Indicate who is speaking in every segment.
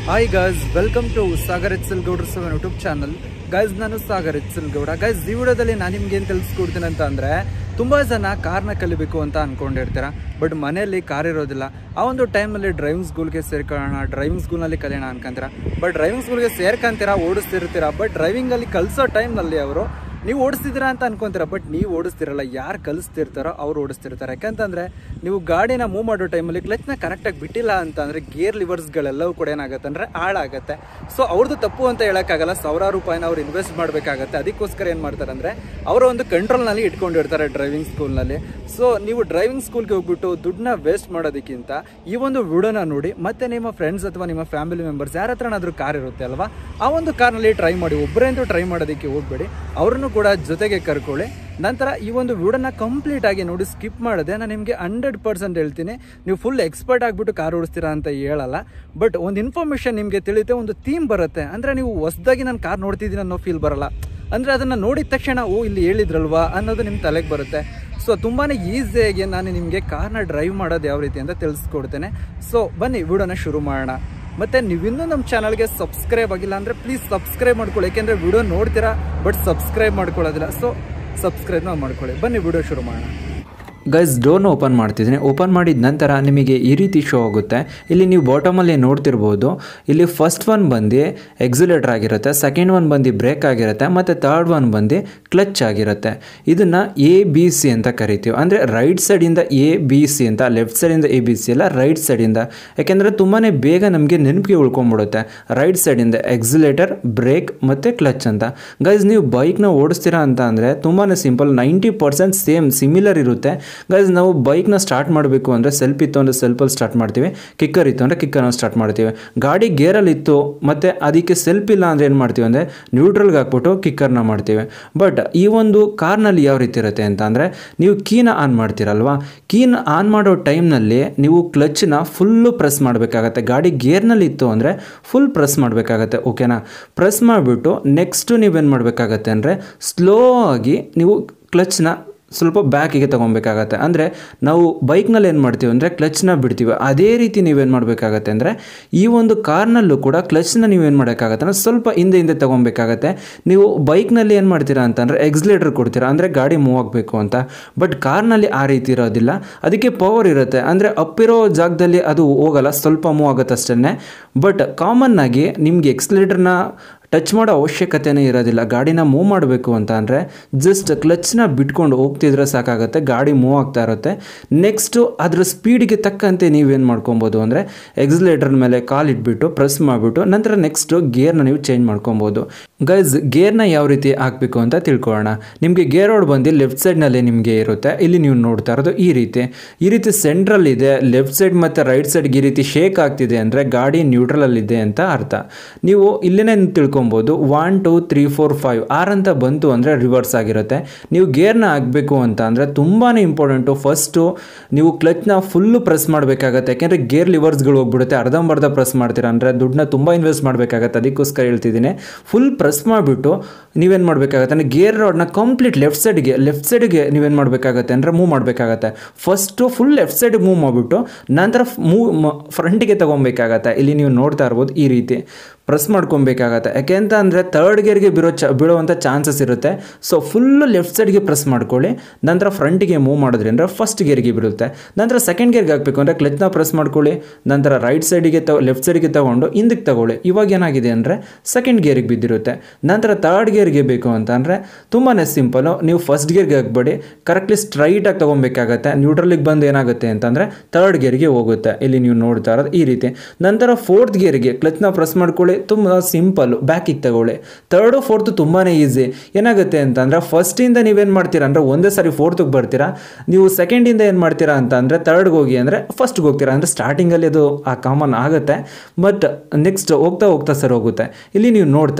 Speaker 1: hi guys welcome to Sagar ಎಚ್ಸಲ್ ಗೌಡ್ರ seven YouTube channel guys ನಾನು ಸಾಗರ್ ಎಚ್ಸಲ್ ಗೌಡ ಗಾಯ್ಸ್ ಈ ವಿಡಿಯೋದಲ್ಲಿ ನಾನು ನಿಮ್ಗೆ ಏನು ತಿಳಿಸ್ಕೊಡ್ತೀನಿ ಅಂತ ಅಂದರೆ ತುಂಬ ಜನ ಕಾರ್ನ ಕಲಿಬೇಕು ಅಂತ ಅಂದ್ಕೊಂಡಿರ್ತೀರ ಬಟ್ ಮನೆಯಲ್ಲಿ ಕಾರ್ ಇರೋದಿಲ್ಲ ಆ ಒಂದು ಟೈಮಲ್ಲಿ ಡ್ರೈವಿಂಗ್ ಸ್ಕೂಲ್ಗೆ ಸೇರ್ಕೊಳ್ಳೋಣ ಡ್ರೈವಿಂಗ್ ಸ್ಕೂಲ್ನಲ್ಲಿ ಕಲಿಯೋಣ ಅನ್ಕೊಂತೀರ ಬಟ್ ಡ್ರೈವಿಂಗ್ ಸ್ಕೂಲ್ಗೆ ಸೇರ್ಕೊಂತೀರ ಓಡಿಸ್ತಿರ್ತೀರ ಬಟ್ ಡ್ರೈವಿಂಗಲ್ಲಿ ಕಲಿಸೋ ಟೈಮ್ನಲ್ಲಿ ಅವರು ನೀವು ಓಡಿಸ್ತಿದ್ದೀರಾ ಅಂತ ಅನ್ಕೊಂತೀರ ಬಟ್ ನೀವು ಓಡಿಸ್ತಿರಲ್ಲ ಯಾರು ಕಲಿಸ್ತಿರ್ತಾರೋ ಅವ್ರು ಓಡಿಸ್ತಿರ್ತಾರೆ ಯಾಕಂತಂದ್ರೆ ನೀವು ಗಾಡಿನ ಮೂವ್ ಮಾಡೋ ಟೈಮಲ್ಲಿ ಕ್ಲಚ್ನ ಕರೆಕ್ಟಾಗಿ ಬಿಟ್ಟಿಲ್ಲ ಅಂತ ಅಂದರೆ ಗೇರ್ ಲಿವರ್ಸ್ಗಳೆಲ್ಲವೂ ಕೂಡ ಏನಾಗುತ್ತೆ ಅಂದರೆ ಹಾಳಾಗುತ್ತೆ ಸೊ ಅವ್ರದ್ದು ತಪ್ಪು ಅಂತ ಹೇಳೋಕ್ಕಾಗಲ್ಲ ಸಾವಿರಾರು ರೂಪಾಯಿನ ಅವ್ರು ಇನ್ವೆಸ್ಟ್ ಮಾಡಬೇಕಾಗತ್ತೆ ಅದಕ್ಕೋಸ್ಕರ ಏನು ಮಾಡ್ತಾರೆ ಅಂದರೆ ಅವರ ಒಂದು ಕಂಟ್ರೋಲ್ನಲ್ಲಿ ಇಟ್ಕೊಂಡಿರ್ತಾರೆ ಡ್ರೈವಿಂಗ್ ಸ್ಕೂಲ್ನಲ್ಲಿ ಸೊ ನೀವು ಡ್ರೈವಿಂಗ್ ಸ್ಕೂಲ್ಗೆ ಹೋಗ್ಬಿಟ್ಟು ದುಡ್ಡನ್ನ ವೇಸ್ಟ್ ಮಾಡೋದಕ್ಕಿಂತ ಈ ಒಂದು ವಿಡಿಯೋನ ನೋಡಿ ಮತ್ತೆ ನಿಮ್ಮ ಫ್ರೆಂಡ್ಸ್ ಅಥವಾ ನಿಮ್ಮ ಫ್ಯಾಮಿಲಿ ಮೆಂಬರ್ಸ್ ಯಾರ ಹತ್ರನಾದ್ರೂ ಕಾರ್ ಇರುತ್ತೆ ಅಲ್ವಾ ಆ ಒಂದು ಕಾರ್ನಲ್ಲಿ ಟ್ರೈ ಮಾಡಿ ಒಬ್ಬರೇ ಅಂತೂ ಟ್ರೈ ಮಾಡೋದಕ್ಕೆ ಹೋಗ್ಬೇಡಿ ಅವ್ರನ್ನು ಕೂಡ ಜೊತೆಗೆ ಕರ್ಕೊಳ್ಳಿ ನಂತರ ಈ ಒಂದು ವಿಡಿಯೋನ ಕಂಪ್ಲೀಟ್ ಆಗಿ ನೋಡಿ ಸ್ಕಿಪ್ ಮಾಡಿದೆ ನಾನು ನಿಮಗೆ ಹಂಡ್ರೆಡ್ ಪರ್ಸೆಂಟ್ ಹೇಳ್ತೀನಿ ನೀವು ಫುಲ್ ಎಕ್ಸ್ಪರ್ಟ್ ಆಗಿಬಿಟ್ಟು ಕಾರ್ ಓಡಿಸ್ತೀರಾ ಅಂತ ಹೇಳಲ್ಲ ಬಟ್ ಒಂದು ಇನ್ಫಾರ್ಮೇಷನ್ ನಿಮಗೆ ತಿಳಿಯುತ್ತೆ ಒಂದು ಥೀಮ್ ಬರುತ್ತೆ ಅಂದರೆ ನೀವು ಹೊಸದಾಗಿ ನಾನು ಕಾರ್ ನೋಡ್ತಿದ್ದೀನಿ ಅನ್ನೋ ಫೀಲ್ ಬರಲ್ಲ ಅಂದರೆ ಅದನ್ನು ನೋಡಿದ ತಕ್ಷಣ ಓ ಇಲ್ಲಿ ಹೇಳಿದ್ರಲ್ವಾ ಅನ್ನೋದು ನಿಮ್ಮ ತಲೆಗೆ ಬರುತ್ತೆ ಸೊ ತುಂಬಾ ಈಸಿಯಾಗಿ ನಾನು ನಿಮಗೆ ಕಾರ್ನ ಡ್ರೈವ್ ಮಾಡೋದು ಯಾವ ರೀತಿ ಅಂತ ತಿಳಿಸ್ಕೊಡ್ತೇನೆ ಸೊ ಬನ್ನಿ ವಿಡಿಯೋನ ಶುರು ಮಾಡೋಣ ಮತ್ತು ನೀವಿನ್ನೂ ನಮ್ಮ ಚಾನಲ್ಗೆ ಸಬ್ಸ್ಕ್ರೈಬ್ ಆಗಿಲ್ಲ ಅಂದರೆ ಪ್ಲೀಸ್ ಸಬ್ಸ್ಕ್ರೈಬ್ ಮಾಡ್ಕೊಳ್ಳಿ ಯಾಕೆಂದರೆ ವಿಡಿಯೋ ನೋಡ್ತೀರಾ ಬಟ್ ಸಬ್ಸ್ಕ್ರೈಬ್ ಮಾಡ್ಕೊಳ್ಳೋದಿಲ್ಲ ಸೊ ಸಬ್ಸ್ಕ್ರೈಬ್ನ ಮಾಡ್ಕೊಳ್ಳಿ ಬನ್ನಿ ವಿಡಿಯೋ ಶುರು ಮಾಡೋಣ
Speaker 2: ಗೈಸ್ ಡೋರ್ನ ಓಪನ್ ಮಾಡ್ತಿದ್ದೀನಿ ಓಪನ್ ಮಾಡಿದ ನಂತರ ನಿಮಗೆ ಈ ರೀತಿ ಶೋ ಆಗುತ್ತೆ ಇಲ್ಲಿ ನೀವು ಬಾಟಮಲ್ಲಿ ನೋಡ್ತಿರ್ಬೋದು ಇಲ್ಲಿ ಫಸ್ಟ್ ಒನ್ ಬಂದು ಎಕ್ಸಿಲೇಟರ್ ಆಗಿರುತ್ತೆ ಸೆಕೆಂಡ್ ಒನ್ ಬಂದು ಬ್ರೇಕ್ ಆಗಿರುತ್ತೆ ಮತ್ತು ಥರ್ಡ್ ಒನ್ ಬಂದು ಕ್ಲಚ್ ಆಗಿರುತ್ತೆ ಇದನ್ನು ಎ ಬಿ ಸಿ ಅಂತ ಕರಿತೀವಿ ಅಂದರೆ ರೈಟ್ ಸೈಡಿಂದ ಎ ಬಿ ಸಿ ಅಂತ ಲೆಫ್ಟ್ ಸೈಡಿಂದ ಎ ಬಿ ಸಿ ಅಲ್ಲ ರೈಟ್ ಸೈಡಿಂದ ಯಾಕೆಂದರೆ ತುಂಬಾ ಬೇಗ ನಮಗೆ ನೆನಪಿಗೆ ಉಳ್ಕೊಂಬಿಡುತ್ತೆ ರೈಟ್ ಸೈಡಿಂದ ಎಕ್ಸಿಲೇಟರ್ ಬ್ರೇಕ್ ಮತ್ತು ಕ್ಲಚ್ ಅಂತ ಗೈಸ್ ನೀವು ಬೈಕ್ನ ಓಡಿಸ್ತೀರಾ ಅಂತ ಅಂದರೆ ತುಂಬಾ simple ninety percent same similar ಇರುತ್ತೆ ಗೈಸ್ ನಾವು ಬೈಕ್ನ ಸ್ಟಾರ್ಟ್ ಮಾಡಬೇಕು ಅಂದರೆ ಸೆಲ್ಫ್ ಇತ್ತು ಅಂದರೆ ಸೆಲ್ಫಲ್ಲಿ ಸ್ಟಾರ್ಟ್ ಮಾಡ್ತೀವಿ ಕಿಕ್ಕರ್ ಇತ್ತು ಅಂದರೆ ಕಿಕ್ಕರ್ನ ಸ್ಟಾರ್ಟ್ ಮಾಡ್ತೀವಿ ಗಾಡಿ ಗೇರಲ್ಲಿ ಇತ್ತು ಮತ್ತು ಅದಕ್ಕೆ ಸೆಲ್ಫ್ ಇಲ್ಲ ಅಂದರೆ ಏನು ಮಾಡ್ತೀವಿ ಅಂದರೆ ನ್ಯೂಟ್ರಲ್ಗೆ ಹಾಕ್ಬಿಟ್ಟು ಕಿಕ್ಕರ್ನ ಮಾಡ್ತೀವಿ ಬಟ್ ಈ ಒಂದು ಕಾರ್ನಲ್ಲಿ ಯಾವ ರೀತಿ ಇರುತ್ತೆ ಅಂತ ಅಂದರೆ ನೀವು ಕೀನ ಆನ್ ಮಾಡ್ತೀರಲ್ವಾ ಕೀನ ಆನ್ ಮಾಡೋ ಟೈಮ್ನಲ್ಲಿ ನೀವು ಕ್ಲಚ್ನ ಫುಲ್ಲು ಪ್ರೆಸ್ ಮಾಡಬೇಕಾಗತ್ತೆ ಗಾಡಿ ಗೇರ್ನಲ್ಲಿ ಇತ್ತು ಅಂದರೆ ಫುಲ್ ಪ್ರೆಸ್ ಮಾಡಬೇಕಾಗತ್ತೆ ಓಕೆನಾ ಪ್ರೆಸ್ ಮಾಡಿಬಿಟ್ಟು ನೆಕ್ಸ್ಟು ನೀವೇನು ಮಾಡಬೇಕಾಗತ್ತೆ ಅಂದರೆ ಸ್ಲೋ ಆಗಿ ನೀವು ಕ್ಲಚ್ನ ಸ್ವಲ್ಪ ಬ್ಯಾಕಿಗೆ ತೊಗೊಬೇಕಾಗತ್ತೆ ಅಂದರೆ ನಾವು ಬೈಕ್ನಲ್ಲಿ ಏನು ಮಾಡ್ತೀವಿ ಅಂದರೆ ಕ್ಲಚ್ನ ಬಿಡ್ತೀವಿ ಅದೇ ರೀತಿ ನೀವೇನು ಮಾಡಬೇಕಾಗತ್ತೆ ಅಂದರೆ ಈ ಒಂದು ಕಾರ್ನಲ್ಲೂ ಕೂಡ ಕ್ಲಚ್ನ ನೀವೇನು ಮಾಡೋಕ್ಕಾಗತ್ತೆ ಅಂದರೆ ಸ್ವಲ್ಪ ಹಿಂದೆ ಹಿಂದೆ ತೊಗೊಬೇಕಾಗತ್ತೆ ನೀವು ಬೈಕ್ನಲ್ಲಿ ಏನು ಮಾಡ್ತೀರಾ ಅಂತಂದರೆ ಎಕ್ಸ್ಲೇಟರ್ ಕೊಡ್ತೀರಾ ಅಂದರೆ ಗಾಡಿ ಮೂವ್ ಆಗಬೇಕು ಅಂತ ಬಟ್ ಕಾರ್ನಲ್ಲಿ ಆ ರೀತಿ ಇರೋದಿಲ್ಲ ಅದಕ್ಕೆ ಪವರ್ ಇರುತ್ತೆ ಅಂದರೆ ಅಪ್ಪಿರೋ ಜಾಗದಲ್ಲಿ ಅದು ಹೋಗಲ್ಲ ಸ್ವಲ್ಪ ಮೂವ್ ಆಗುತ್ತೆ ಅಷ್ಟೇ ಬಟ್ ಕಾಮನ್ನಾಗಿ ನಿಮಗೆ ಎಕ್ಸ್ಲೇಟರ್ನ ಟಚ್ ಮಾಡೋ ಅವಶ್ಯಕತೆನೇ ಇರೋದಿಲ್ಲ ಗಾಡಿನ ಮೂವ್ ಮಾಡಬೇಕು ಅಂತ ಅಂದರೆ ಜಸ್ಟ್ ಕ್ಲಚ್ನ ಬಿಟ್ಕೊಂಡು ಹೋಗ್ತಿದ್ರೆ ಸಾಕಾಗುತ್ತೆ ಗಾಡಿ ಮೂವ್ ಆಗ್ತಾ ಇರುತ್ತೆ ನೆಕ್ಸ್ಟು ಅದರ ಸ್ಪೀಡಿಗೆ ತಕ್ಕಂತೆ ನೀವೇನು ಮಾಡ್ಕೊಬೋದು ಅಂದರೆ ಎಕ್ಸ್ಲೇಟರ್ ಮೇಲೆ ಕಾಲ್ ಇಟ್ಬಿಟ್ಟು ಪ್ರೆಸ್ ಮಾಡಿಬಿಟ್ಟು ನಂತರ ನೆಕ್ಸ್ಟು ಗೇರ್ನ ನೀವು ಚೇಂಜ್ ಮಾಡ್ಕೊಬೋದು ಗೈಸ್ ಗೇರ್ನ ಯಾವ ರೀತಿ ಹಾಕಬೇಕು ಅಂತ ತಿಳ್ಕೊಳ್ಳೋಣ ನಿಮಗೆ ಗೇರ್ ರೋಡ್ ಬಂದು ಲೆಫ್ಟ್ ಸೈಡ್ನಲ್ಲಿ ನಿಮಗೆ ಇರುತ್ತೆ ಇಲ್ಲಿ ನೀವು ನೋಡ್ತಾ ಇರೋದು ಈ ರೀತಿ ಈ ರೀತಿ ಸೆಂಟ್ರಲ್ ಇದೆ ಲೆಫ್ಟ್ ಸೈಡ್ ಮತ್ತು ರೈಟ್ ಸೈಡ್ಗೆ ಈ ರೀತಿ ಶೇಕ್ ಆಗ್ತಿದೆ ಅಂದರೆ ಗಾಡಿ ನ್ಯೂಟ್ರಲಲ್ಲಿದೆ ಅಂತ ಅರ್ಥ ನೀವು ಇಲ್ಲೇ ತಿಳ್ಕೊಬೋದು one two three four five R ಅಂತ ಬಂತು ಅಂದರೆ ರಿವರ್ಸ್ ಆಗಿರುತ್ತೆ ನೀವು ಗೇರ್ನ ಹಾಕಬೇಕು ಅಂತ ಅಂದರೆ ತುಂಬಾ ಇಂಪಾರ್ಟೆಂಟು ಫಸ್ಟು ನೀವು ಕ್ಲಚ್ನ ಫುಲ್ಲು ಪ್ರೆಸ್ ಮಾಡಬೇಕಾಗತ್ತೆ ಯಾಕೆಂದರೆ ಗೇರ್ ಲಿವರ್ಸ್ಗಳು ಹೋಗ್ಬಿಡುತ್ತೆ ಅರ್ಧಂಬರ್ಧ ಪ್ರೆಸ್ ಮಾಡ್ತೀರಾ ಅಂದರೆ ದುಡ್ಡನ್ನ ತುಂಬ ಇನ್ವೆಸ್ಟ್ ಮಾಡಬೇಕಾಗತ್ತೆ ಅದಕ್ಕೋಸ್ಕರ ಹೇಳ್ತಿದ್ದೀನಿ ಫುಲ್ ಪ್ರೆಸ್ ಮಾಡಿಬಿಟ್ಟು ನೀವೇನು ಮಾಡಬೇಕಾಗತ್ತೆ ಅಂದರೆ ಗೇರ್ ರಾಡ್ನ ಕಂಪ್ಲೀಟ್ ಲೆಫ್ಟ್ ಸೈಡ್ಗೆ ಲೆಫ್ಟ್ ಸೈಡ್ಗೆ ನೀವೇನು ಮಾಡಬೇಕಾಗತ್ತೆ ಅಂದರೆ ಮೂವ್ ಮಾಡಬೇಕಾಗತ್ತೆ ಫಸ್ಟು ಫುಲ್ ಲೆಫ್ಟ್ ಸೈಡ್ಗೆ ಮೂವ್ ಮಾಡಿಬಿಟ್ಟು ನಂತರ ಮೂವ್ ಫ್ರಂಟಿಗೆ ತೊಗೊಬೇಕಾಗತ್ತೆ ಇಲ್ಲಿ ನೀವು ನೋಡ್ತಾ ಇರ್ಬೋದು ಈ ರೀತಿ ಪ್ರೆಸ್ ಮಾಡ್ಕೊಬೇಕಾಗತ್ತೆ ಯಾಕೆಂತ ಅಂದರೆ ತರ್ಡ್ ಗೇರ್ಗೆ ಬಿರೋ ಚ ಬೀಳುವಂಥ ಚಾನ್ಸಸ್ ಇರುತ್ತೆ ಸೊ ಫುಲ್ಲು ಲೆಫ್ಟ್ ಸೈಡ್ಗೆ ಪ್ರೆಸ್ ಮಾಡ್ಕೊಳ್ಳಿ ನಂತರ ಫ್ರಂಟಿಗೆ ಮೂವ್ ಮಾಡಿದ್ರಿ ಅಂದರೆ ಫಸ್ಟ್ ಗೇರ್ಗೆ ಬೀಳುತ್ತೆ ನಂತರ ಸೆಕೆಂಡ್ ಗೇರ್ಗೆ ಹಾಕಬೇಕು ಅಂದರೆ ಕ್ಲಚ್ನ ಪ್ರೆಸ್ ಮಾಡ್ಕೊಳ್ಳಿ ನಂತರ ರೈಟ್ ಸೈಡಿಗೆ ತಗೊ ಲೆಫ್ಟ್ ಸೈಡ್ಗೆ ತೊಗೊಂಡು ಹಿಂದಕ್ಕೆ ತಗೊಳ್ಳಿ ಇವಾಗ ಏನಾಗಿದೆ ಅಂದರೆ ಸೆಕೆಂಡ್ ಗೇರಿಗೆ ಬಿದ್ದಿರುತ್ತೆ ನಂತರ ತರ್ಡ್ ಗೇರ್ಗೆ ಬೇಕು ಅಂತ ಅಂದರೆ ತುಂಬಾ ಸಿಂಪಲು ನೀವು ಫಸ್ಟ್ ಗೇರ್ಗೆ ಹಾಕ್ಬೇಡಿ ಕರೆಕ್ಟ್ಲಿ ಸ್ಟ್ರೈಟಾಗಿ ತೊಗೊಬೇಕಾಗತ್ತೆ ನ್ಯೂಟ್ರಲಿಗೆ ಬಂದು ಏನಾಗುತ್ತೆ ಅಂತಂದರೆ ತರ್ಡ್ ಗೇರ್ಗೆ ಹೋಗುತ್ತೆ ಇಲ್ಲಿ ನೀವು ನೋಡ್ತಾ ಇರೋದು ಈ ರೀತಿ ನಂತರ ಫೋರ್ತ್ ಗೇರ್ಗೆ ಕ್ಲಚ್ನ ಪ್ರೆಸ್ ಮಾಡ್ಕೊಳ್ಳಿ ತುಂಬ ಸಿಂಪಲ್ಲು ಬ್ಯಾಕಿಗೆ ತಗೊಳ್ಳಿ ತರ್ಡು ಫೋರ್ತು ತುಂಬಾ ಈಸಿ ಏನಾಗುತ್ತೆ ಅಂತಂದರೆ ಫಸ್ಟಿಂದ ನೀವೇನು ಮಾಡ್ತೀರಾ ಅಂದರೆ ಒಂದೇ ಸಾರಿ ಫೋರ್ತಿಗೆ ಬರ್ತೀರಾ ನೀವು ಸೆಕೆಂಡಿಂದ ಏನು ಮಾಡ್ತೀರಾ ಅಂತ ಅಂದರೆ ತರ್ಡ್ಗೆ ಹೋಗಿ ಅಂದರೆ ಫಸ್ಟ್ಗೆ ಹೋಗ್ತೀರಾ ಅಂದರೆ ಸ್ಟಾರ್ಟಿಂಗಲ್ಲಿ ಅದು ಆ ಕಾಮನ್ ಆಗುತ್ತೆ ಬಟ್ ನೆಕ್ಸ್ಟ್ ಹೋಗ್ತಾ ಹೋಗ್ತಾ ಸರ್ ಹೋಗುತ್ತೆ ಇಲ್ಲಿ ನೀವು ನೋಡ್ತಾ ಇರೋದು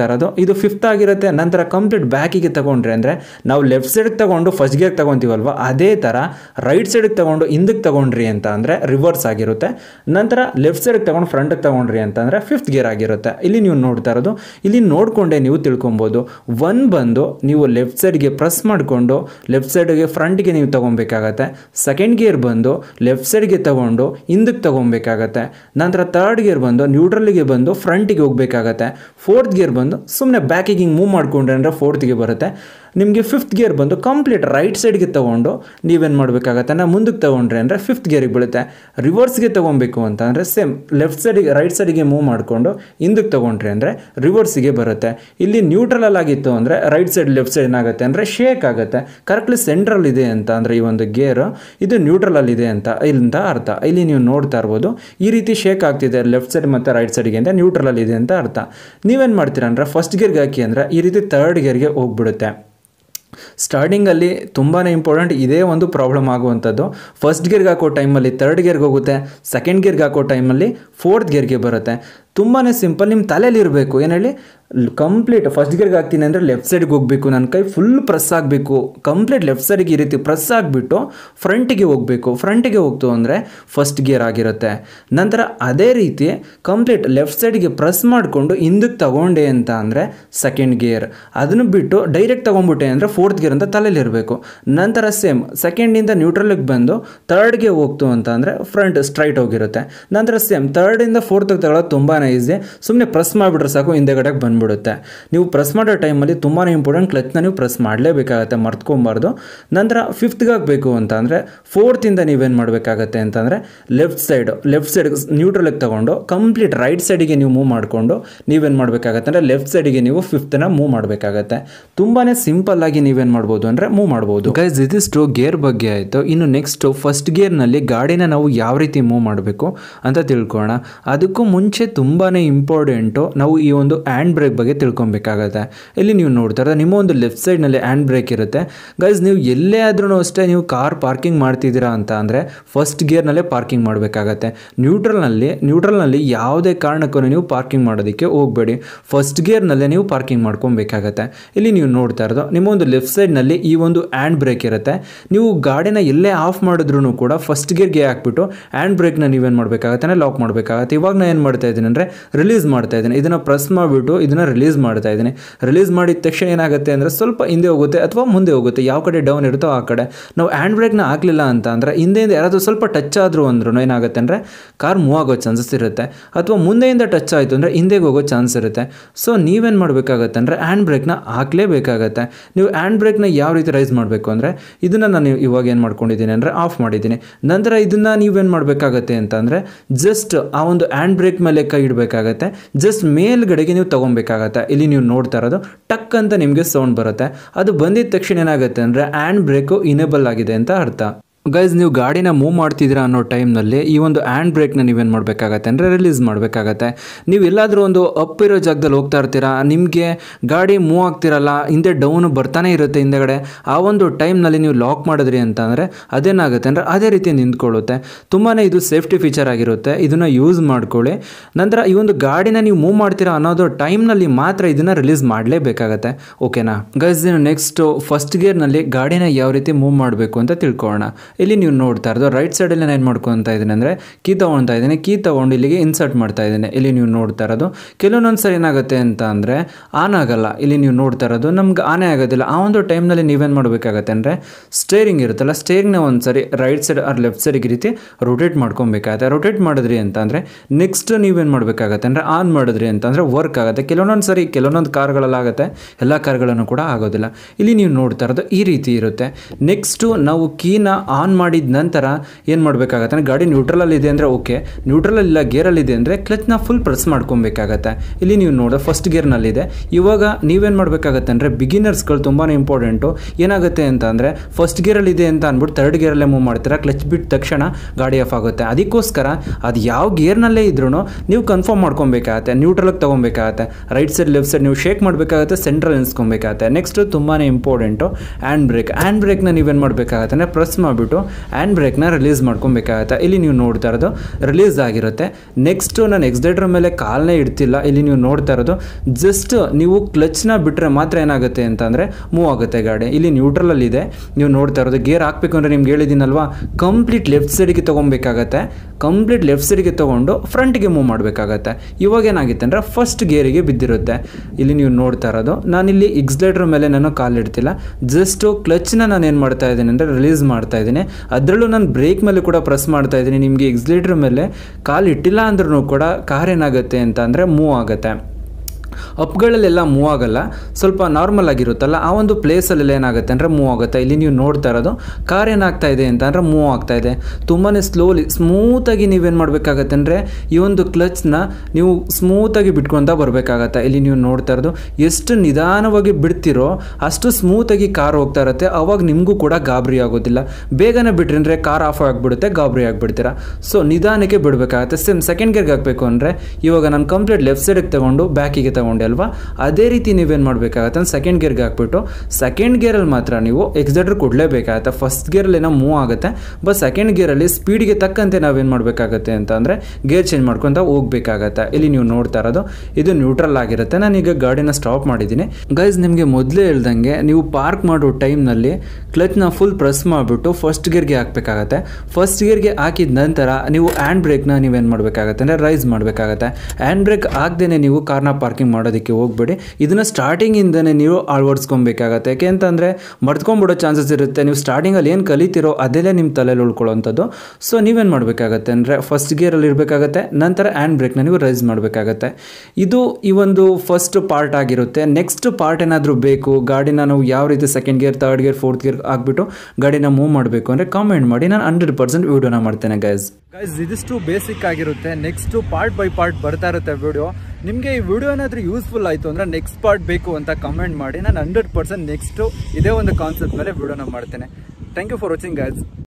Speaker 2: ಇದು ಫಿಫ್ತ್ ಆಗಿರುತ್ತೆ ನಂತರ ಕಂಪ್ಲೀಟ್ ಬ್ಯಾಕಿಗೆ ತಗೊಂಡ್ರೆ ಅಂದರೆ ನಾವು ಲೆಫ್ಟ್ ಸೈಡ್ಗೆ ತಗೊಂಡು ಫಸ್ಟ್ ಗೇರ್ ತಗೊತೀವಲ್ವ ಅದೇ ಥರ ರೈಟ್ ಸೈಡ್ಗೆ ತಗೊಂಡು ಹಿಂದಕ್ಕೆ ತಗೊಂಡ್ರಿ ಅಂತ ಅಂದರೆ ರಿವರ್ಸ್ ಆಗಿರುತ್ತೆ ನಂತರ ಲೆಫ್ಟ್ ಸೈಡ್ಗೆ ತಗೊಂಡು ಫ್ರಂಟಿಗೆ ತಗೊಂಡ್ರಿ ಅಂತ ಅಂದರೆ ಫಿಫ್ತ್ ಗೇರ್ ಆಗಿರುತ್ತೆ ಇಲ್ಲಿ ನೀವು ನೋಡ್ತಾ ಇರೋದು ಇಲ್ಲಿ ನೋಡಿಕೊಂಡೇ ನೀವು ತಿಳ್ಕೊಬೋದು ಒನ್ ಬಂದು ನೀವು ಲೆಫ್ಟ್ ಸೈಡ್ಗೆ ಪ್ರೆಸ್ ಮಾಡಿಕೊಂಡು ಲೆಫ್ಟ್ ಸೈಡ್ಗೆ ಫ್ರಂಟ್ಗೆ ನೀವು ತೊಗೊಬೇಕಾಗತ್ತೆ ಸೆಕೆಂಡ್ ಗೇರ್ ಬಂದು ಲೆಫ್ಟ್ ಸೈಡ್ಗೆ ತಗೊಂಡು ಹಿಂದಕ್ಕೆ ತಗೊಬೇಕಾಗತ್ತೆ ನಂತರ ತರ್ಡ್ ಗೇರ್ ಬಂದು ನ್ಯೂಟ್ರಲ್ಗೆ ಬಂದು ಫ್ರಂಟಿಗೆ ಹೋಗಬೇಕಾಗತ್ತೆ ಫೋರ್ತ್ ಗೇರ್ ಬಂದು ಸುಮ್ಮನೆ ಬ್ಯಾಕಿಗೆ ಹಿಂಗೆ ಮೂವ್ ಮಾಡಿಕೊಂಡ್ರೆ ಅಂದರೆ ಫೋರ್ತ್ಗೆ ಬರುತ್ತೆ ನಿಮಗೆ ಫಿಫ್ತ್ ಗೇರ್ ಬಂದು ಕಂಪ್ಲೀಟ್ ರೈಟ್ ಸೈಡ್ಗೆ ತೊಗೊಂಡು ನೀವೇನು ಮಾಡಬೇಕಾಗತ್ತೆ ನಾ ಮುಂದಕ್ಕೆ ತೊಗೊಂಡ್ರೆ ಅಂದರೆ ಫಿಫ್ತ್ ಗೇರಿಗೆ ಬೀಳುತ್ತೆ ರಿವರ್ಸ್ಗೆ ತೊಗೊಬೇಕು ಅಂತ ಅಂದರೆ ಸೇಮ್ ಲೆಫ್ಟ್ ಸೈಡಿಗೆ ರೈಟ್ ಸೈಡಿಗೆ ಮೂವ್ ಮಾಡಿಕೊಂಡು ಹಿಂದಕ್ಕೆ ತೊಗೊಂಡ್ರೆ ಅಂದರೆ ರಿವರ್ಸಿಗೆ ಬರುತ್ತೆ ಇಲ್ಲಿ ನ್ಯೂಟ್ರಲ್ ಆಗಿತ್ತು ಅಂದರೆ ರೈಟ್ ಸೈಡ್ ಲೆಫ್ಟ್ ಸೈಡ್ ಏನಾಗುತ್ತೆ ಅಂದರೆ ಶೇಕ್ ಆಗುತ್ತೆ ಕರೆಕ್ಟ್ಲಿ ಸೆಂಟ್ರಲ್ ಇದೆ ಅಂತ ಅಂದರೆ ಈ ಒಂದು ಗೇರ್ ಇದು ನ್ಯೂಟ್ರಲಲ್ಲಿ ಇದೆ ಅಂತ ಇಲ್ಲಿಂದ ಅರ್ಥ ಇಲ್ಲಿ ನೀವು ನೋಡ್ತಾ ಇರ್ಬೋದು ಈ ರೀತಿ ಶೇಕ್ ಆಗ್ತಿದೆ ಲೆಫ್ಟ್ ಸೈಡ್ ಮತ್ತು ರೈಟ್ ಸೈಡ್ಗೆ ಅಂತ ನ್ಯೂಟ್ರಲಲ್ಲಿ ಇದೆ ಅಂತ ಅರ್ಥ ನೀವೇನು ಮಾಡ್ತೀರಾ ಅಂದರೆ ಫಸ್ಟ್ ಗೇರ್ಗೆ ಹಾಕಿ ಅಂದರೆ ಈ ರೀತಿ ತರ್ಡ್ ಗೇರ್ಗೆ ಹೋಗ್ಬಿಡುತ್ತೆ ಸ್ಟಾರ್ಟಿಂಗಲ್ಲಿ ತುಂಬಾ ಇಂಪಾರ್ಟೆಂಟ್ ಇದೇ ಒಂದು ಪ್ರಾಬ್ಲಮ್ ಆಗುವಂಥದ್ದು ಫಸ್ಟ್ ಗೇರ್ಗೆ ಹಾಕೋ ಟೈಮಲ್ಲಿ ತರ್ಡ್ ಗೇರ್ಗೆ ಹೋಗುತ್ತೆ ಸೆಕೆಂಡ್ ಗೇರ್ಗೆ ಹಾಕೋ ಟೈಮಲ್ಲಿ ಫೋರ್ತ್ ಗೇರ್ಗೆ ಬರುತ್ತೆ ತುಂಬಾ ಸಿಂಪಲ್ ನಿಮ್ಮ ತಲೆಯಲ್ಲಿ ಇರಬೇಕು ಏನು ಹೇಳಿ ಕಂಪ್ಲೀಟ್ ಫಸ್ಟ್ ಗೇರ್ಗೆ ಹಾಕ್ತೀನಿ ಅಂದರೆ ಲೆಫ್ಟ್ ಸೈಡ್ಗೆ ಹೋಗಬೇಕು ನನ್ನ ಕೈ ಫುಲ್ ಪ್ರೆಸ್ ಆಗಬೇಕು ಕಂಪ್ಲೀಟ್ ಲೆಫ್ಟ್ ಸೈಡ್ಗೆ ಈ ರೀತಿ ಪ್ರೆಸ್ ಆಗಿಬಿಟ್ಟು ಫ್ರಂಟಿಗೆ ಹೋಗಬೇಕು ಫ್ರಂಟಿಗೆ ಹೋಗ್ತು ಅಂದರೆ ಫಸ್ಟ್ ಗೇರ್ ಆಗಿರುತ್ತೆ ನಂತರ ಅದೇ ರೀತಿ ಕಂಪ್ಲೀಟ್ ಲೆಫ್ಟ್ ಸೈಡ್ಗೆ ಪ್ರೆಸ್ ಮಾಡಿಕೊಂಡು ಹಿಂದಕ್ಕೆ ತಗೊಂಡೆ ಅಂತ ಅಂದರೆ ಸೆಕೆಂಡ್ ಗೇರ್ ಅದನ್ನು ಬಿಟ್ಟು ಡೈರೆಕ್ಟ್ ತೊಗೊಂಡ್ಬಿಟ್ಟೆ ಅಂದರೆ ಫೋರ್ತ್ ಗೇರ್ ಅಂತ ತಲೆಯಲ್ಲಿ ಇರಬೇಕು ನಂತರ ಸೇಮ್ ಸೆಕೆಂಡಿಂದ ನ್ಯೂಟ್ರಲ್ಗೆ ಬಂದು ತರ್ಡ್ಗೆ ಹೋಗ್ತು ಅಂತ ಅಂದರೆ ಫ್ರಂಟ್ ಸ್ಟ್ರೈಟ್ ಹೋಗಿರುತ್ತೆ ನಂತರ ಸೇಮ್ ತರ್ಡಿಂದ ಫೋರ್ತ್ಗೆ ತಗೊಳ್ಳೋದು ತುಂಬಾ ಈಸಿ ಸುಮ್ಮನೆ ಪ್ರೆಸ್ ಮಾಡಿಬಿಟ್ರೆ ಸಾಕು ಹಿಂದೆಗಡೆಗೆ ಬಂದ್ಬಿಡುತ್ತೆ ನೀವು ಪ್ರೆಸ್ ಮಾಡೋ ಟೈಮಲ್ಲಿ ತುಂಬಾ ಇಂಪಾರ್ಟೆಂಟ್ ಕ್ಲಚ್ನ ನೀವು ಪ್ರೆಸ್ ಮಾಡಲೇಬೇಕಾಗತ್ತೆ ಮರ್ತ್ಕೊಬಾರ್ದು ನಂತರ ಫಿಫ್ತ್ಗೆ ಆಗಬೇಕು ಅಂತ ಅಂದರೆ ಫೋರ್ತಿಂದ ನೀವೇನು ಮಾಡಬೇಕಾಗತ್ತೆ ಅಂತಂದರೆ ಲೆಫ್ಟ್ ಸೈಡ್ ಲೆಫ್ಟ್ ಸೈಡ್ ನ್ಯೂಟ್ರಲ್ಗೆ ತಗೊಂಡು ಕಂಪ್ಲೀಟ್ ರೈಟ್ ಸೈಡಿಗೆ ನೀವು ಮೂವ್ ಮಾಡಿಕೊಂಡು ನೀವೇನು ಮಾಡಬೇಕಾಗತ್ತೆ ಅಂದರೆ ಲೆಫ್ಟ್ ಸೈಡಿಗೆ ನೀವು ಫಿಫ್ತನ್ನ ಮೂವ್ ಮಾಡಬೇಕಾಗತ್ತೆ ತುಂಬಾ ಸಿಂಪಲ್ ಆಗಿ ನೀವೇನು ಮಾಡ್ಬೋದು ಅಂದರೆ ಮೂವ್ ಮಾಡ್ಬೋದು ಗೈಸ್ ಇದಿಷ್ಟು ಗೇರ್ ಬಗ್ಗೆ ಆಯಿತು ಇನ್ನು ನೆಕ್ಸ್ಟು ಫಸ್ಟ್ ಗೇರ್ನಲ್ಲಿ ಗಾಡಿನ ನಾವು ಯಾವ ರೀತಿ ಮೂವ್ ಮಾಡಬೇಕು ಅಂತ ತಿಳ್ಕೊಳ್ಳೋಣ ಅದಕ್ಕೂ ಮುಂಚೆ ತುಂಬಾ ಇಂಪಾರ್ಟೆಂಟು ನಾವು ಈ ಒಂದು ಹ್ಯಾಂಡ್ ಬ್ರೇಕ್ ಬಗ್ಗೆ ತಿಳ್ಕೊಬೇಕಾಗತ್ತೆ ಇಲ್ಲಿ ನೀವು ನೋಡ್ತಾ ಇರೋದು ನಿಮ್ಮ ಒಂದು ಲೆಫ್ಟ್ ಸೈಡ್ನಲ್ಲಿ ಹ್ಯಾಂಡ್ ಬ್ರೇಕ್ ಇರುತ್ತೆ ಗೈಸ್ ನೀವು ಎಲ್ಲೇ ಆದ್ರೂ ಅಷ್ಟೇ ನೀವು ಕಾರ್ ಪಾರ್ಕಿಂಗ್ ಮಾಡ್ತಿದ್ದೀರಾ ಅಂತ ಅಂದರೆ ಫಸ್ಟ್ ಗೇರ್ನಲ್ಲೇ ಪಾರ್ಕಿಂಗ್ ಮಾಡಬೇಕಾಗತ್ತೆ ನ್ಯೂಟ್ರಲ್ನಲ್ಲಿ ನ್ಯೂಟ್ರಲ್ನಲ್ಲಿ ಯಾವುದೇ ಕಾರಣಕ್ಕೂ ನೀವು ಪಾರ್ಕಿಂಗ್ ಮಾಡೋದಕ್ಕೆ ಹೋಗಬೇಡಿ ಫಸ್ಟ್ ಗೇರ್ನಲ್ಲೇ ನೀವು ಪಾರ್ಕಿಂಗ್ ಮಾಡ್ಕೊಬೇಕಾಗತ್ತೆ ಇಲ್ಲಿ ನೀವು ನೋಡ್ತಾ ಇರೋದು ನಿಮ್ಮ ಒಂದು ಲೆಫ್ಟ್ ಸೈಡ್ನಲ್ಲಿ ಈ ಒಂದು ಹ್ಯಾಂಡ್ ಬ್ರೇಕ್ ಇರುತ್ತೆ ನೀವು ಗಾಡಿನ ಎಲ್ಲೇ ಆಫ್ ಮಾಡಿದ್ರು ಕೂಡ ಫಸ್ಟ್ ಗೇರ್ಗೆ ಹಾಕ್ಬಿಟ್ಟು ಹ್ಯಾಂಡ್ ಬ್ರೇಕ್ನ ನೀವೇನು ಮಾಡಬೇಕಾಗತ್ತೆ ಲಾಕ್ ಮಾಡಬೇಕಾಗತ್ತೆ ಇವಾಗ ನಾನು ಏನು ಮಾಡ್ತಾ ಇದ್ದೀನಿ ಅಂದರೆ ರಿಲೀಸ್ ಮಾಡ್ತಾ ಇದ್ದೀನಿ ಇದನ್ನು ಪ್ರೆಸ್ ಮಾಡಿಬಿಟ್ಟು ಇದನ್ನು ರಿಲೀಸ್ ಮಾಡ್ತಾ ಇದ್ದೀನಿ ರಿಲೀಸ್ ಮಾಡಿದ ತಕ್ಷಣ ಏನಾಗುತ್ತೆ ಅಂದರೆ ಸ್ವಲ್ಪ ಹಿಂದೆ ಹೋಗುತ್ತೆ ಅಥವಾ ಮುಂದೆ ಹೋಗುತ್ತೆ ಯಾವ ಕಡೆ ಡೌನ್ ಇರುತ್ತೋ ಆ ಕಡೆ ನಾವು ಹ್ಯಾಂಡ್ ಬ್ರೇಕ್ನ ಹಾಕಲಿಲ್ಲ ಅಂತ ಅಂದರೆ ಹಿಂದೆಯಿಂದ ಯಾರಾದರೂ ಸ್ವಲ್ಪ ಟಚ್ ಆದರೂ ಅಂದ್ರೂ ಏನಾಗುತ್ತೆ ಅಂದರೆ ಕಾರ್ ಮೂವ್ ಆಗೋ ಚಾನ್ಸಸ್ ಇರುತ್ತೆ ಅಥವಾ ಮುಂದೆಯಿಂದ ಟಚ್ ಆಯಿತು ಅಂದರೆ ಹಿಂದೆಗೆ ಹೋಗೋ ಚಾನ್ಸ್ ಇರುತ್ತೆ ಸೊ ನೀವೇನು ಮಾಡಬೇಕಾಗತ್ತೆ ಅಂದರೆ ಹ್ಯಾಂಡ್ ಬ್ರೇಕ್ನ ಹಾಕಲೇಬೇಕಾಗತ್ತೆ ನೀವು ಹ್ಯಾಂಡ್ ಬ್ರೇಕ್ನ ಯಾವ ರೀತಿ ರೈಸ್ ಮಾಡಬೇಕು ಅಂದರೆ ಇದನ್ನು ನಾನು ಇವಾಗ ಏನು ಮಾಡ್ಕೊಂಡಿದ್ದೀನಿ ಅಂದರೆ ಆಫ್ ಮಾಡಿದ್ದೀನಿ ನಂತರ ಇದನ್ನು ನೀವೇನು ಮಾಡಬೇಕಾಗತ್ತೆ ಅಂತ ಅಂದರೆ ಜಸ್ಟ್ ಆ ಒಂದು ಹ್ಯಾಂಡ್ ಬ್ರೇಕ್ ಮೇಲೆ ಕೈ ಇಡಬೇಕಾಗತ್ತೆ ಜಸ್ಟ್ ಮೇಲ್ಗಡೆಗೆ ನೀವು ತೊಗೊಬೇಕಾಗತ್ತೆ ಇಲ್ಲಿ ನೀವು ನೋಡ್ತಾ ಇರೋದು ಟಕ್ ಅಂತ ನಿಮಗೆ ಸೌಂಡ್ ಬರುತ್ತೆ ಅದು ಬಂದಿದ ತಕ್ಷಣ ಏನಾಗುತ್ತೆ ಅಂದರೆ ಹ್ಯಾಂಡ್ ಬ್ರೇಕು ಇನೇಬಲ್ ಆಗಿದೆ ಅಂತ ಅರ್ಥ ಗೈಸ್ ನೀವು ಗಾಡಿನ ಮೂವ್ ಮಾಡ್ತಿದ್ದೀರಾ ಅನ್ನೋ ಟೈಮ್ನಲ್ಲಿ ಈ ಒಂದು ಹ್ಯಾಂಡ್ ಬ್ರೇಕ್ನ ನೀವೇನು ಮಾಡಬೇಕಾಗತ್ತೆ ಅಂದರೆ ರಿಲೀಸ್ ಮಾಡಬೇಕಾಗತ್ತೆ ನೀವು ಎಲ್ಲಾದರೂ ಒಂದು ಅಪ್ ಇರೋ ಜಾಗದಲ್ಲಿ ಹೋಗ್ತಾ ಇರ್ತೀರಾ ನಿಮಗೆ ಗಾಡಿ ಮೂವ್ ಆಗ್ತಿರಲ್ಲ ಹಿಂದೆ ಡೌನ್ ಬರ್ತಾನೆ ಇರುತ್ತೆ ಹಿಂದೆಗಡೆ ಆ ಒಂದು ಟೈಮ್ನಲ್ಲಿ ನೀವು ಲಾಕ್ ಮಾಡಿದ್ರಿ ಅಂತ ಅಂದರೆ ಅದೇನಾಗುತ್ತೆ ಅಂದರೆ ಅದೇ ರೀತಿ ನಿಂತ್ಕೊಳ್ಳುತ್ತೆ ತುಂಬಾ ಇದು ಸೇಫ್ಟಿ ಫೀಚರ್ ಆಗಿರುತ್ತೆ ಇದನ್ನು ಯೂಸ್ ಮಾಡ್ಕೊಳ್ಳಿ ನಂತರ ಈ ಒಂದು ಗಾಡಿನ ನೀವು ಮೂವ್ ಮಾಡ್ತೀರಾ ಅನ್ನೋದು ಟೈಮ್ನಲ್ಲಿ ಮಾತ್ರ ಇದನ್ನು ರಿಲೀಸ್ ಮಾಡಲೇಬೇಕಾಗತ್ತೆ ಓಕೆನಾ ಗೈಸ್ ನೆಕ್ಸ್ಟು ಫಸ್ಟ್ ಗೇರ್ನಲ್ಲಿ ಗಾಡಿನ ಯಾವ ರೀತಿ ಮೂವ್ ಮಾಡಬೇಕು ಅಂತ ತಿಳ್ಕೊಳ್ಳೋಣ ಇಲ್ಲಿ ನೀವು ನೋಡ್ತಾ ಇರೋದು ರೈಟ್ ಸೈಡಲ್ಲಿ ನಾನು ಏನು ಮಾಡ್ಕೊತಾ ಇದ್ದೀನಿ ಅಂದರೆ ಕೀ ತೊಗೊಳ್ತಾ ಇದ್ದೀನಿ ಕೀ ತೊಗೊಂಡು ಇಲ್ಲಿಗೆ ಇನ್ಸರ್ಟ್ ಮಾಡ್ತಾ ಇದ್ದೀನಿ ಇಲ್ಲಿ ನೀವು ನೋಡ್ತಾ ಇರೋದು ಕೆಲವೊಂದೊಂದು ಸರಿ ಏನಾಗುತ್ತೆ ಅಂತ ಅಂದರೆ ಆನ್ ಆಗಲ್ಲ ಇಲ್ಲಿ ನೀವು ನೋಡ್ತಾ ಇರೋದು ನಮ್ಗೆ ಆನೇ ಆಗೋದಿಲ್ಲ ಆ ಒಂದು ಟೈಮ್ನಲ್ಲಿ ನೀವೇನು ಮಾಡಬೇಕಾಗತ್ತೆ ಅಂದರೆ ಸ್ಟೇರಿಂಗ್ ಇರುತ್ತಲ್ಲ ಸ್ಟೇರಿಂಗ್ನ ಒಂದು ಸರಿ ರೈಟ್ ಸೈಡ್ ಆರ್ ಲೆಫ್ಟ್ ಸೈಡಿಗೆ ರೀತಿ ರೊಟೇಟ್ ಮಾಡ್ಕೊಬೇಕಾಗತ್ತೆ ರೊಟೇಟ್ ಮಾಡಿದ್ರಿ ಅಂತ ಅಂದರೆ ನೆಕ್ಸ್ಟ್ ನೀವೇನು ಮಾಡಬೇಕಾಗತ್ತೆ ಅಂದರೆ ಆನ್ ಮಾಡಿದ್ರಿ ಅಂತಂದರೆ ವರ್ಕ್ ಆಗುತ್ತೆ ಕೆಲವೊಂದೊಂದು ಸರಿ ಕೆಲವೊಂದೊಂದು ಕಾರ್ಗಳಲ್ಲಾಗುತ್ತೆ ಎಲ್ಲ ಕಾರ್ಗಳನ್ನು ಕೂಡ ಆಗೋದಿಲ್ಲ ಇಲ್ಲಿ ನೀವು ನೋಡ್ತಾ ಇರೋದು ಈ ರೀತಿ ಇರುತ್ತೆ ನೆಕ್ಸ್ಟು ನಾವು ಕೀನ ಆನ್ ಮಾಡಿದ ನಂತರ ಏನು ಮಾಡಬೇಕಾಗತ್ತೆ ಅಂದರೆ ಗಾಡಿ ನ್ಯೂಟ್ರಲಲ್ಲಿ ಇದೆ ಅಂದರೆ ಓಕೆ ನ್ಯೂಟ್ರಲಲ್ಲಿ ಇಲ್ಲ ಗೇರಲ್ಲಿ ಇದೆ ಅಂದರೆ ಕ್ಲಚ್ನ ಫುಲ್ ಪ್ರೆಸ್ ಮಾಡ್ಕೊಬೇಕಾಗತ್ತೆ ಇಲ್ಲಿ ನೀವು ನೋಡೋ ಫಸ್ಟ್ ಗೇರ್ನಲ್ಲಿದೆ ಇವಾಗ ನೀವೇನು ಮಾಡಬೇಕಾಗತ್ತೆ ಅಂದರೆ ಬಿಗಿನರ್ಸ್ಗಳು ತುಂಬಾ ಇಂಪಾರ್ಟೆಂಟು ಏನಾಗುತ್ತೆ ಅಂತ ಅಂದರೆ ಫಸ್ಟ್ ಗೇರಲ್ಲಿ ಇದೆ ಅಂತ ಅಂದ್ಬಿಟ್ಟು ತರ್ಡ್ ಗೇರಲ್ಲೇ ಮೂವ್ ಮಾಡ್ತೀರಾ ಕ್ಲಚ್ ಬಿಟ್ಟ ತಕ್ಷಣ ಗಾಡಿ ಆಫ್ ಆಗುತ್ತೆ ಅದಕ್ಕೋಸ್ಕರ ಅದು ಯಾವ ಗೇರ್ನಲ್ಲೇ ಇದ್ರೂ ನೀವು ಕನ್ಫರ್ಮ್ ಮಾಡ್ಕೊಬೇಕಾಗತ್ತೆ ನ್ಯೂಟ್ರಲ್ಗೆ ತೊಗೊಬೇಕಾಗತ್ತೆ ರೈಟ್ ಸೈಡ್ ಲೆಫ್ಟ್ ಸೈಡ್ ನೀವು ಶೇಕ್ ಮಾಡಬೇಕಾಗತ್ತೆ ಸೆಂಟ್ರಲ್ ನಿಲ್ಸ್ಕೊಬೇಕಾಗತ್ತೆ ನೆಕ್ಸ್ಟ್ ತುಂಬಾ ಇಂಪಾರ್ಟೆಂಟು ಹ್ಯಾಂಡ್ ಬ್ರೇಕ್ ಹ್ಯಾಂಡ್ ಬ್ರೇಕ್ನ ನೀವೇನು ಮಾಡಬೇಕಾಗತ್ತೆ ಅಂದರೆ ಪ್ರೆಸ್ ಮಾಡಿಬಿಟ್ಟು ಹಾಕ್ಬಿಟ್ಟು ಹ್ಯಾಂಡ್ ಬ್ರೇಕ್ನ ರಿಲೀಸ್ ಮಾಡ್ಕೊಬೇಕಾಗತ್ತೆ ಇಲ್ಲಿ ನೀವು ನೋಡ್ತಾ ಇರೋದು ರಿಲೀಸ್ ಆಗಿರುತ್ತೆ ನೆಕ್ಸ್ಟು ನಾನು ಎಕ್ಸ್ಲೇಟರ್ ಮೇಲೆ ಕಾಲನೇ ಇಡ್ತಿಲ್ಲ ಇಲ್ಲಿ ನೀವು ನೋಡ್ತಾ ಇರೋದು ಜಸ್ಟ್ ನೀವು ಕ್ಲಚ್ನ ಬಿಟ್ಟರೆ ಮಾತ್ರ ಏನಾಗುತ್ತೆ ಅಂತಂದರೆ ಮೂವ್ ಆಗುತ್ತೆ ಗಾಡಿ ಇಲ್ಲಿ ನ್ಯೂಟ್ರಲಲ್ಲಿ ಇದೆ ನೀವು ನೋಡ್ತಾ ಇರೋದು ಗೇರ್ ಹಾಕಬೇಕು ಅಂದರೆ ನಿಮ್ಗೆ ಹೇಳಿದ್ದೀನಲ್ವಾ ಕಂಪ್ಲೀಟ್ ಲೆಫ್ಟ್ ಸೈಡಿಗೆ ತೊಗೊಬೇಕಾಗತ್ತೆ ಕಂಪ್ಲೀಟ್ ಲೆಫ್ಟ್ ಸೈಡಿಗೆ ತೊಗೊಂಡು ಫ್ರಂಟ್ಗೆ ಮೂವ್ ಮಾಡಬೇಕಾಗತ್ತೆ ಇವಾಗ ಏನಾಗುತ್ತೆ ಅಂದರೆ ಫಸ್ಟ್ ಗೇರಿಗೆ ಬಿದ್ದಿರುತ್ತೆ ಇಲ್ಲಿ ನೀವು ನೋಡ್ತಾ ಇರೋದು ನಾನಿಲ್ಲಿ ಎಕ್ಸ್ಲೇಟರ್ ಮೇಲೆ ನಾನು ಕಾಲಿಡ್ತಿಲ್ಲ ಜಸ್ಟು ಕ್ಲಚ್ನ ನಾನು ಏನು ಮಾಡ್ತಾ ಇದ್ದೀನಿ ಅಂದರೆ ರಿಲೀಸ್ ಮಾಡ್ತಾ ಇದ್ದೀನಿ ಅದರಲ್ಲೂ ನಾನು ಬ್ರೇಕ್ ಮೇಲೆ ಕೂಡ ಪ್ರೆಸ್ ಮಾಡ್ತಾ ಇದ್ದೀನಿ ನಿಮಗೆ ಎಕ್ಸ್ಲೇಟರ್ ಮೇಲೆ ಕಾಲು ಇಟ್ಟಿಲ್ಲ ಅಂದ್ರೂ ಕೂಡ ಕಾರ್ ಏನಾಗುತ್ತೆ ಅಂತ ಅಂದರೆ ಮೂವ್ ಆಗುತ್ತೆ ಅಪ್ಗಳಲ್ಲೆಲ್ಲ ಮೂವ್ ಆಗಲ್ಲ ಸ್ವಲ್ಪ ನಾರ್ಮಲ್ ಆಗಿರುತ್ತಲ್ಲ ಆ ಒಂದು ಪ್ಲೇಸಲ್ಲೆಲ್ಲ ಏನಾಗುತ್ತೆ ಅಂದರೆ ಮೂವ್ ಆಗುತ್ತೆ ಇಲ್ಲಿ ನೀವು ನೋಡ್ತಾ ಇರೋದು ಕಾರ್ ಏನಾಗ್ತಾ ಇದೆ ಅಂತ ಅಂದರೆ ಮೂವ್ ಆಗ್ತಾ ಇದೆ ತುಂಬಾ ಸ್ಲೋಲಿ ಸ್ಮೂತಾಗಿ ನೀವೇನು ಮಾಡಬೇಕಾಗತ್ತೆ ಅಂದರೆ ಈ ಒಂದು ಕ್ಲಚ್ನ ನೀವು ಸ್ಮೂತಾಗಿ ಬಿಟ್ಕೊತಾ ಬರಬೇಕಾಗತ್ತೆ ಇಲ್ಲಿ ನೀವು ನೋಡ್ತಾ ಇರೋದು ಎಷ್ಟು ನಿಧಾನವಾಗಿ ಬಿಡ್ತಿರೋ ಅಷ್ಟು ಸ್ಮೂತಾಗಿ ಕಾರ್ ಹೋಗ್ತಾ ಇರುತ್ತೆ ಅವಾಗ ನಿಮಗೂ ಕೂಡ ಗಾಬರಿ ಆಗೋದಿಲ್ಲ ಬೇಗನೆ ಬಿಟ್ರಿ ಅಂದರೆ ಕಾರ್ ಆಫ್ ಆಗಿಬಿಡುತ್ತೆ ಗಾಬರಿ ಆಗಿಬಿಡ್ತೀರಾ ಸೊ ನಿಧಾನಕ್ಕೆ ಬಿಡಬೇಕಾಗತ್ತೆ ಸೇಮ್ ಸೆಕೆಂಡ್ ಗೇರ್ಗೆ ಹಾಕಬೇಕು ಅಂದರೆ ಇವಾಗ ನಾನು ಕಂಪ್ಲೀಟ್ ಲೆಫ್ಟ್ ಸೈಡಿಗೆ ತೊಗೊಂಡು ಬ್ಯಾಕಿಗೆ ತಗೊಂಡೆ ಅಲ್ವಾ ಅದೇ ರೀತಿ ನೀವೇನು ಮಾಡಬೇಕಾಗತ್ತೆ ಅಂದ್ರೆ ಸೆಕೆಂಡ್ ಗೇರ್ಗೆ ಹಾಕ್ಬಿಟ್ಟು ಸೆಕೆಂಡ್ ಗೇರಲ್ಲಿ ಮಾತ್ರ ನೀವು ಎಕ್ಸೈಟರ್ ಕೊಡಲೇಬೇಕಾಗತ್ತೆ ಫಸ್ಟ್ ಗೇರಲ್ಲಿ ಏನೋ ಮೂವ್ ಆಗುತ್ತೆ ಬಟ್ ಸೆಕೆಂಡ್ ಗೇರಲ್ಲಿ ಸ್ಪೀಡ್ಗೆ ತಕ್ಕಂತೆ ನಾವೇನು ಮಾಡಬೇಕಾಗತ್ತೆ ಅಂತ ಅಂದರೆ ಗೇರ್ ಚೇಂಜ್ ಮಾಡ್ಕೊತ ಹೋಗ್ಬೇಕಾಗತ್ತೆ ಇಲ್ಲಿ ನೀವು ನೋಡ್ತಾ ಇರೋದು ಇದು ನ್ಯೂಟ್ರಲ್ ಆಗಿರುತ್ತೆ ನಾನೀಗ ಗಾಡಿನ ಸ್ಟಾಪ್ ಮಾಡಿದ್ದೀನಿ ಗೈಸ್ ನಿಮಗೆ ಮೊದಲೇ ಹೇಳ್ದಂಗೆ ನೀವು ಪಾರ್ಕ್ ಮಾಡೋ ಟೈಮ್ನಲ್ಲಿ ಕ್ಲಚ್ನ ಫುಲ್ ಪ್ರೆಸ್ ಮಾಡಿಬಿಟ್ಟು ಫಸ್ಟ್ ಗೇರ್ಗೆ ಹಾಕಬೇಕಾಗತ್ತೆ ಫಸ್ಟ್ ಗೇರ್ಗೆ ಹಾಕಿದ ನಂತರ ನೀವು ಹ್ಯಾಂಡ್ ಬ್ರೇಕ್ನ ನೀವೇನು ಮಾಡಬೇಕಾಗತ್ತೆ ಅಂದರೆ ರೈಸ್ ಮಾಡಬೇಕಾಗತ್ತೆ ಹ್ಯಾಂಡ್ ಬ್ರೇಕ್ ಆಗದೇ ನೀವು ಕಾರ್ನ ಪಾರ್ಕಿಂಗ್ ಮಾಡೋದಕ್ಕೆ ಹೋಗಬೇಡಿ ಇದನ್ನು ಸ್ಟಾರ್ಟಿಂಗಿಂದನೇ ನೀವು ಅಳವಡಿಸ್ಕೊಬೇಕಾಗತ್ತೆ ಯಾಕೆ ಅಂತಂದರೆ ಮರ್ತ್ಕೊಂಡ್ಬಿಡೋ ಚಾನ್ಸಸ್ ಇರುತ್ತೆ ನೀವು ಸ್ಟಾರ್ಟಿಂಗಲ್ಲಿ ಏನು ಕಲಿತೀರೋ ಅದೆಲ್ಲ ನಿಮ್ಮ ತಲೆಯಲ್ಲಿ ಉಳ್ಕೊಳ್ಳೋವಂಥದ್ದು ಸೊ ನೀವೇನು ಮಾಡಬೇಕಾಗತ್ತೆ ಅಂದರೆ ಫಸ್ಟ್ ಗೇರಲ್ಲಿ ಇರಬೇಕಾಗತ್ತೆ ನಂತರ ಹ್ಯಾಂಡ್ ಬ್ರೇಕ್ನ ನೀವು ರೈಸ್ ಮಾಡಬೇಕಾಗತ್ತೆ ಇದು ಈ ಒಂದು ಫಸ್ಟ್ ಪಾರ್ಟ್ ಆಗಿರುತ್ತೆ ನೆಕ್ಸ್ಟ್ ಪಾರ್ಟ್ ಏನಾದರೂ ಬೇಕು ಗಾಡಿನ ನಾವು ಯಾವ ರೀತಿ second gear third gear fourth gear ಆಗಿಬಿಟ್ಟು ಗಾಡಿನ ಮೂವ್ ಮಾಡಬೇಕು ಅಂದರೆ ಕಾಮೆಂಟ್ ಮಾಡಿ ನಾನು ಹಂಡ್ರೆಡ್ ಪರ್ಸೆಂಟ್ ವಿಡಿಯೋನ ಮಾಡ್ತೇನೆ ಗೈಸ್
Speaker 1: ಗೈಸ್ ಇದಿಷ್ಟು ಬೇಸಿಕ್ ಆಗಿರುತ್ತೆ ನೆಕ್ಸ್ಟ್ ಪಾರ್ಟ್ ಬೈ ಪಾರ್ಟ್ ಬರ್ತಾ ಇರುತ್ತೆ ವಿಡಿಯೋ ನಿಮಗೆ ಈ ವಿಡಿಯೋ ಏನಾದರೂ ಯೂಸ್ಫುಲ್ ಆಯಿತು ಅಂದರೆ ನೆಕ್ಸ್ಟ್ ಪಾರ್ಟ್ ಬೇಕು ಅಂತ ಕಮೆಂಟ್ ಮಾಡಿ ನಾನು ಹಂಡ್ರೆಡ್ ಪರ್ಸೆಂಟ್ ನೆಕ್ಸ್ಟು ಇದೇ ಒಂದು ಕಾನ್ಸೆಪ್ಟ್ ಮೇಲೆ ವಿಡಿಯೋನ ಮಾಡ್ತೇನೆ thank you for watching guys